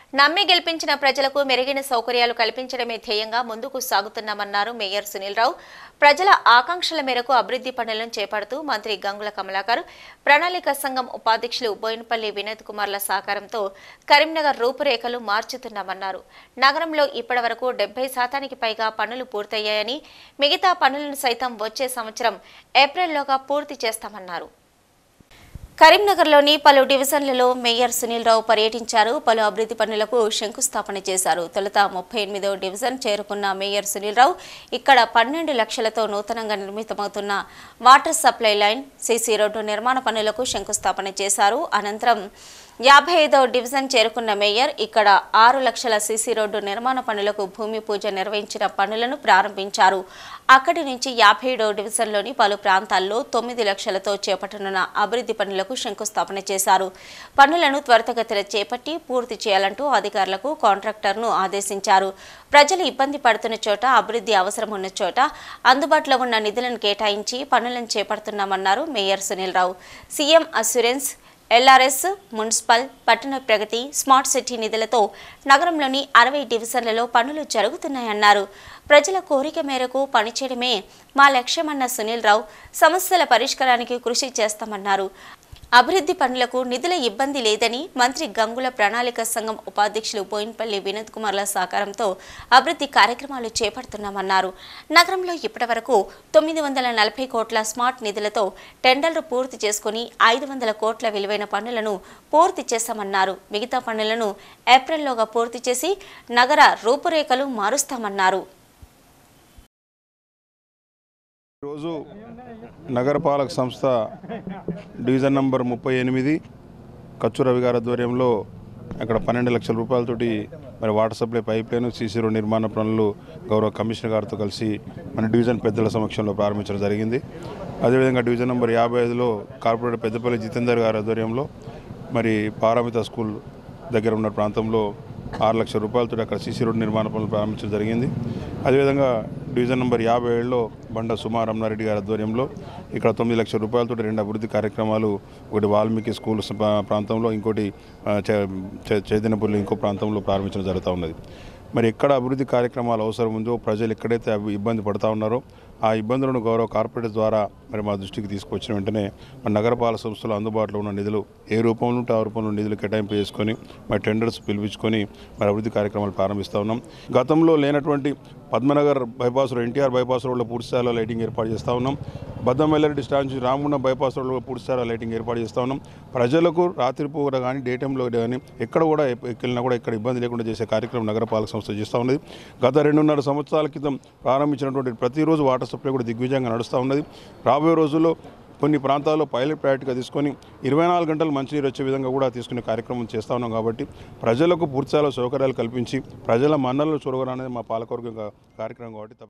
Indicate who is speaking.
Speaker 1: నమ్మి గెలిపించిన ప్రజలకు మెరుగైన సౌకర్యాలు కల్పించడమే ధ్యేయంగా ముందుకు సాగుతున్నామన్నారు మేయర్ సునీల్ రావు ప్రజల ఆకాంక్షల మేరకు అభివృద్ధి పనులను చేపడుతూ మంత్రి గంగుల కమలాకర్ ప్రణాళిక సంఘం ఉపాధ్యక్షులు బోయినపల్లి వినోద్ కుమార్ల సహకారంతో కరీంనగర్ రూపురేఖలు మార్చుతున్నామన్నారు నగరంలో ఇప్పటివరకు డెబ్బై శాతానికి పైగా పనులు పూర్తయ్యాయని మిగతా పనులను సైతం వచ్చే సంవత్సరం ఏప్రిల్లోగా పూర్తి చేస్తామన్నారు కరీంనగర్లోని పలు డివిజన్లలో మేయర్ సునీల్ రావు పర్యటించారు పలు అభివృద్ధి పనులకు శంకుస్థాపన చేశారు తొలుత ముప్పై ఎనిమిదో డివిజన్ చేరుకున్న మేయర్ సునీల్ రావు ఇక్కడ పన్నెండు లక్షలతో నూతనంగా నిర్మితమవుతున్న water supply line CC road నిర్మాణ పనులకు శంకుస్థాపన చేశారు అనంతరం యాభై ఐదవ డివిజన్ చేరుకున్న మేయర్ ఇక్కడ ఆరు లక్షల సీసీ రోడ్డు నిర్మాణ పనులకు భూమి పూజ నిర్వహించిన పనులను ప్రారంభించారు అక్కడి నుంచి యాభై ఏడవ డివిజన్లోని పలు ప్రాంతాల్లో తొమ్మిది లక్షలతో చేపట్టనున్న అభివృద్ధి పనులకు శంకుస్థాపన చేశారు పనులను త్వరితగతిన చేపట్టి పూర్తి చేయాలంటూ అధికారులకు కాంట్రాక్టర్ను ఆదేశించారు ప్రజలు ఇబ్బంది పడుతున్న చోట అభివృద్ధి అవసరం ఉన్న చోట అందుబాటులో ఉన్న నిధులను కేటాయించి పనులను చేపడుతున్నామన్నారు mayor Sunil Rao CM assurance LRS municipal పట్టణ ప్రగతి స్మార్ట్ సిటీ నిధులతో నగరంలోని అరవై డివిజన్లలో పనులు జరుగుతున్నాయన్నారు ప్రజల కోరిక మేరకు పనిచేయడమే మా లక్ష్యమన్న సునీల్ రావు సమస్యల పరిష్కారానికి కృషి చేస్తామన్నారు అభివృద్ధి పనులకు నిధుల ఇబ్బంది లేదని మంత్రి గంగుల ప్రణాళిక సంఘం ఉపాధ్యక్షులు బోయిన్పల్లి వినోద్ కుమార్ల సహకారంతో అభివృద్ధి కార్యక్రమాలు చేపడుతున్నామన్నారు నగరంలో ఇప్పటివరకు తొమ్మిది వందల నలభై కోట్ల స్మార్ట్ నిధులతో టెండర్లు పూర్తి చేసుకుని ఐదు వందల కోట్ల విలువైన పనులను పూర్తి చేశామన్నారు మిగతా పనులను ఏప్రిల్లోగా పూర్తి చేసి నగర రూపురేఖలు మారుస్తామన్నారు
Speaker 2: ఈరోజు నగరపాలక సంస్థ డివిజన్ నంబర్ ముప్పై ఎనిమిది కచ్చు రవి గారి ఆధ్వర్యంలో అక్కడ పన్నెండు లక్షల రూపాయలతోటి మరి water supply pipe line CC road నిర్మాణ పనులు గౌరవ కమిషనర్ గారితో కలిసి మన డివిజన్ పెద్దల సమక్షంలో ప్రారంభించడం జరిగింది అదేవిధంగా డివిజన్ నంబర్ యాభై ఐదులో కార్పొరేటర్ పెద్దపల్లి జితేందర్ గారి ఆధ్వర్యంలో మరి పారామిత స్కూల్ దగ్గర ఉన్న ప్రాంతంలో ఆరు లక్షల రూపాయలతో అక్కడ సీసీ రోడ్ నిర్మాణ పనులు ప్రారంభించడం జరిగింది అదేవిధంగా డివిజన్ నెంబర్ యాభై ఏడులో బండ సుమా రమణారెడ్డి గారి ఆధ్వర్యంలో ఇక్కడ తొమ్మిది లక్షల రూపాయలతో రెండు అభివృద్ధి కార్యక్రమాలు ఒకటి వాల్మీకి స్కూల్ స- ప్రా- ప్రాంతంలో ఇంకోటి ఆ, చే- చే- చైతన్యపల్లి ఇంకో ప్రాంతంలో ప్రారంభించడం జరుగుతూ ఉన్నది మరి ఎక్కడ అభివృద్ధి కార్యక్రమాలు అవసరం ఉందో ప్రజలు ఎక్కడైతే అవి ఇబ్బంది పడతా ఉన్నారో ఆ ఇబ్బందులను గౌరవ కార్పొరేట్ ద్వారా మరి మా దృష్టికి తీసుకొచ్చిన వెంటనే మన నగరపాలక సంస్థలు అందుబాటులో ఉన్న నిధులు ఏ రూపంలో ఉంటే ఆ రూపంలో నిధులు కేటాయింపు చేసుకొని మరి టెండర్స్ పిలిపించుకొని మరి అభివృద్ధి కార్యక్రమాలు ప్రారంభిస్తూ ఉన్నాం గతంలో లేనటువంటి Padmanagar bypass road NTR bypass రోడ్లో పూర్తి స్థాయిలో లైటింగ్ ఏర్పాటు చేస్తూ ఉన్నాం బద్దమెల్లరెడ్డి స్టాండ్ నుంచి రామగుండం బైపాస్ రోడ్లో పూర్తి స్థాయిలో లైటింగ్ ఏర్పాటు చేస్తూ ఉన్నాం ప్రజలకు రాత్రిపూట కానీ డే టైంలో కానీ ఎక్కడ కూడా ఎప్- ఎక్కినా కూడా ఇక్కడ ఇబ్బంది లేకుండా చేసే కార్యక్రమం నగరపాలక సంస్థ చేస్తూ ఉన్నది గత రెండున్నర సంవత్సరాల క్రితం ప్రారంభించినటువంటి ప్రతిరోజు వాటర్ సప్లై కూడా దిగ్విజయంగా నడుస్తూ ఉన్నది రాబోయే రోజుల్లో కొన్ని ప్రాంతాల్లో పైలట్ ప్రయారిటీగా తీసుకొని ఇరవై నాలుగు గంటలు మంచినీరు వచ్చే విధంగా కూడా తీసుకునే కార్యక్రమం చేస్తూ ఉన్నాం కాబట్టి ప్రజలకు పూర్తిస్థాయిలో సౌకర్యాలు కల్పించి ప్రజల మన్నలను చూడగలనేది మా పాలకవర్గ కార్యక్రమం కాబట్టి తప్ప-